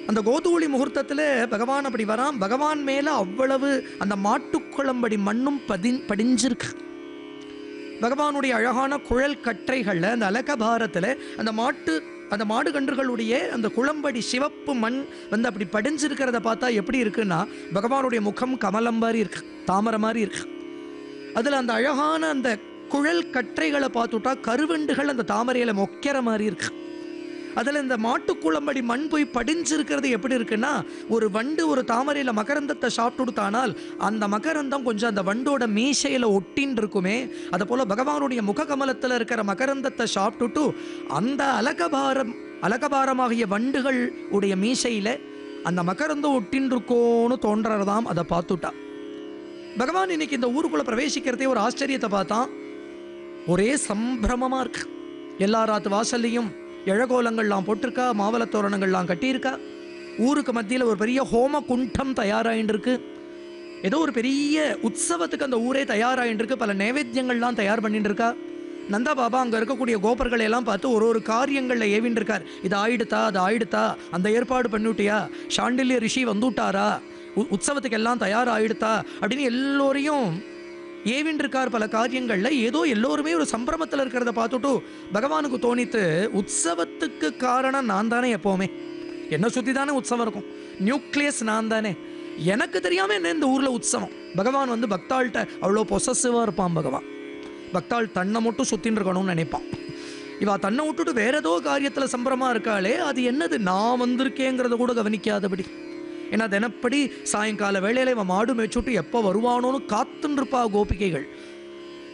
அந்த கோதூளி முகூர்த்தத்தில் பகவான் அப்படி வரான் பகவான் மேலே அவ்வளவு அந்த மாட்டுக்குளம்படி மண்ணும் பதி படிஞ்சிருக்கு பகவானுடைய அழகான குழல் கற்றைகளில் அந்த அலகபாரத்தில் அந்த மாட்டு அந்த மாடு கன்றுகளுடைய அந்த குளம்படி சிவப்பு மண் வந்து அப்படி படிஞ்சிருக்கிறத பார்த்தா எப்படி இருக்குன்னா பகவானுடைய முகம் கமலம் மாதிரி இருக்கு தாமரை மாதிரி இருக்கு அதில் அந்த அழகான அந்த குழல் கற்றைகளை பார்த்துட்டா கருவண்டுகள் அந்த தாமரையில் மொக்கிற மாதிரி இருக்கு அதில் இந்த மாட்டுக்குளம்படி மண் போய் படிஞ்சிருக்கிறது எப்படி இருக்குன்னா ஒரு வண்டு ஒரு தாமரையில் மகரந்தத்தை சாப்பிட்டுடுத்தானால் அந்த மகரந்தம் கொஞ்சம் அந்த வண்டோட மீசையில் ஒட்டின்னு இருக்குமே அதை போல் பகவானுடைய முககமலத்தில் இருக்கிற மகரந்தத்தை சாப்பிட்டுட்டு அந்த அலகபாரம் அலகபாரமாகிய வண்டுகள் உடைய மீசையில் அந்த மகரந்தம் ஒட்டின்னு இருக்கோன்னு தோன்றறதாம் அதை பார்த்துட்டா பகவான் இன்னைக்கு இந்த ஊருக்குள்ள பிரவேசிக்கிறதே ஒரு ஆச்சரியத்தை பார்த்தான் ஒரே சம்பிரமமா இருக்கு எல்லா ராத்து வாசல்லையும் இழகோலங்கள்லாம் போட்டிருக்கா மாவளத் தோரணங்கள்லாம் கட்டியிருக்கா ஊருக்கு மத்தியில் ஒரு பெரிய ஹோம குண்டம் தயாராகிட்டு இருக்கு ஏதோ ஒரு பெரிய உற்சவத்துக்கு அந்த ஊரே தயாராகிட்டு இருக்கு பல நைவேத்தியங்கள்லாம் தயார் பண்ணிட்டு இருக்கா நந்தா பாபா அங்கே இருக்கக்கூடிய கோபர்களை எல்லாம் பார்த்து ஒரு ஒரு காரியங்களில் ஏவின்னு இருக்கார் இது ஆயிடுத்தா அது ஆயிடுத்தா அந்த ஏற்பாடு பண்ணிவிட்டியா சாண்டில்ய ரிஷி வந்துட்டாரா உ- உற்சவத்துக்கு எல்லாம் தயாராகிடுத்தா அப்படின்னு எல்லோரையும் ஏவின் இருக்கார் பல காரியங்கள்ல ஏதோ எல்லோருமே ஒரு சம்பிரமத்தில் இருக்கிறத பார்த்துட்டு பகவானுக்கு தோணித்து உற்சவத்துக்கு காரணம் நான் தானே எப்போவுமே என்ன சுத்தி தானே உற்சவம் இருக்கும் நியூக்ளியஸ் நான் தானே எனக்கு தெரியாம என்ன இந்த ஊர்ல உற்சவம் பகவான் வந்து பக்தாள்கிட்ட அவ்வளோ பொசசிவா இருப்பான் பகவான் பக்தாள் தன்னை மட்டும் சுத்தின்னு இருக்கணும்னு நினைப்பான் இவா தன்னை விட்டுட்டு வேற ஏதோ காரியத்துல சம்பரமா இருக்காளே அது என்னது நான் வந்திருக்கேங்கிறத கூட கவனிக்காதபடி ஏன்னா தினப்படி சாயங்கால வேளையில இவன் மாடு மேய்ச்சுட்டு எப்போ வருவானோன்னு காத்துன்னு இருப்பா கோபிகைகள்